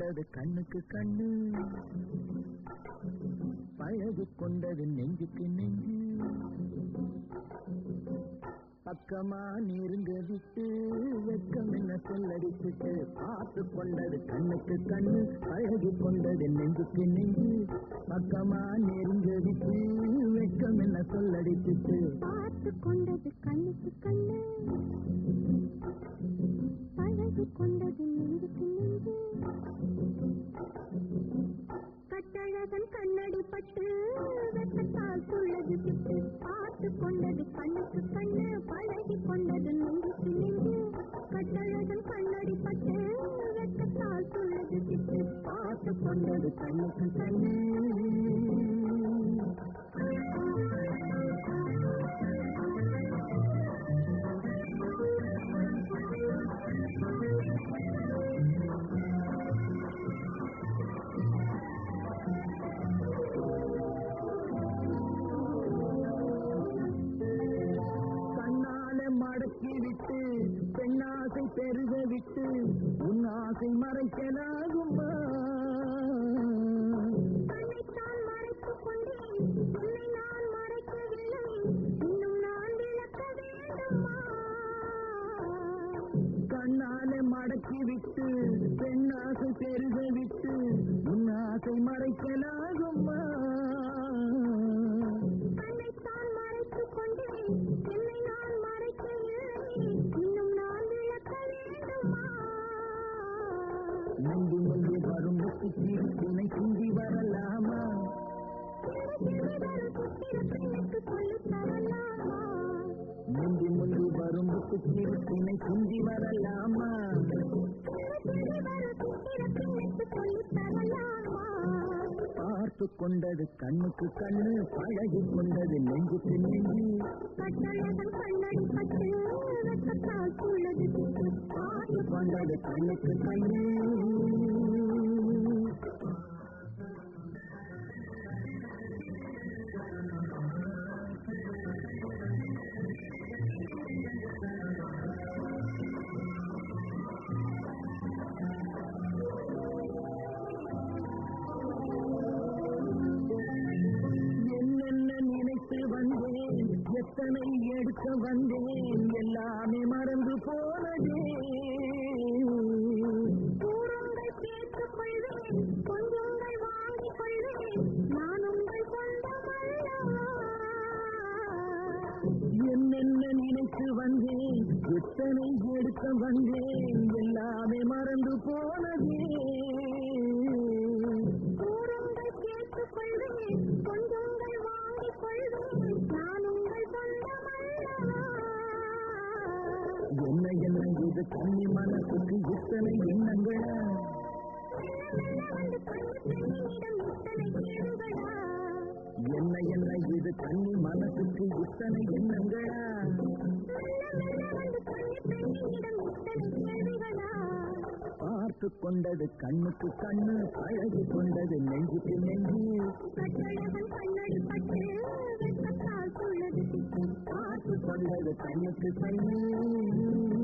கொண்டது கண்ணுக்கு கண்ணு பழகி கொண்டது நெஞ்சுக்கு நெஞ்சு பக்கமா நெருங்க விட்டு வெக்கம் என்ன சொல்லடிச்சுட்டு பார்த்து கொண்டது கண்ணுக்கு கண்ணு பழகி கொண்டது நெஞ்சுக்கு நெஞ்சு பக்கமா நெருங்க விட்டு வெக்கம் என்ன சொல்லடிச்சுட்டு பார்த்து கொண்டது கண்ணுக்கு கண்ணு பழகி கொண்டது நெஞ்சுக்கு நெஞ்சு கட்டழகன் கண்ணடி பட்டு வெட்டத்தால் துள்ளது சிட்டு பார்த்து கொண்டது கண்ணுக்கு கண்ணு பழகி கொண்டது நெஞ்சுக்கு நெஞ்சு கட்டழகன் கண்ணடி பட்டு வெட்டத்தால் துள்ளது சிட்டு பார்த்து கொண்டது கண்ணுக்கு கண்ணு கண்ணால மடக்கி விட்டு பெண்ணாசை பெருக விட்டு உன் ஆசை மறைக்கலாகுமா தன்னைத்தான் மறைத்துக் கொண்டேன் என்னை நான் மறைக்கவில்லை இன்னும் நான் விளக்க வேண்டுமா கண்ணால மடக்கி விட்டு பெண்ணாசை பெருக விட்டு உன் ஆசை மறைக்கலாகுமா தன்னைத்தான் மறைத்துக் கொண்டேன் என்னை நான் மறைக்கவில்லை இன்னும் நான் விளக்க வேண்டுமா முந்தி முந்தி வரும் முத்துக்கு துணை சிந்தி வரலாமா சிறு சிறு பெண்ணுக்கு சொல்லித் தரலாமா முந்தி முந்தி வரும் முத்துக்கு துணை சிந்தி வரலாமா பார்த்து கொண்டது கண்ணுக்கு கண்ணு பழகி கொண்டது நெஞ்சுக்கு நெஞ்சு பார்த்து கொண்டது கண்ணுக்கு கண்ணு என்னென்ன நினைத்து வந்தேன் எத்தனை எடுக்க வந்தேன் எல்லாமே மறந்து போனதே என்னென்ன நினைத்து வந்தேன் எத்தனை எடுக்க வந்தேன் எல்லாமே மறந்து போனதே என்ன என்ன இது தண்ணி மனசுக்கு இத்தனை எண்ணங்களா என்ன என்ன இது தண்ணி மனசுக்கு இத்தனை எண்ணங்களா பார்த்து கொண்டது கண்ணுக்கு கண்ணு பழகி கொண்டது நெஞ்சுக்கு நெஞ்சு பார்த்து கொண்டது கண்ணுக்கு கண்ணு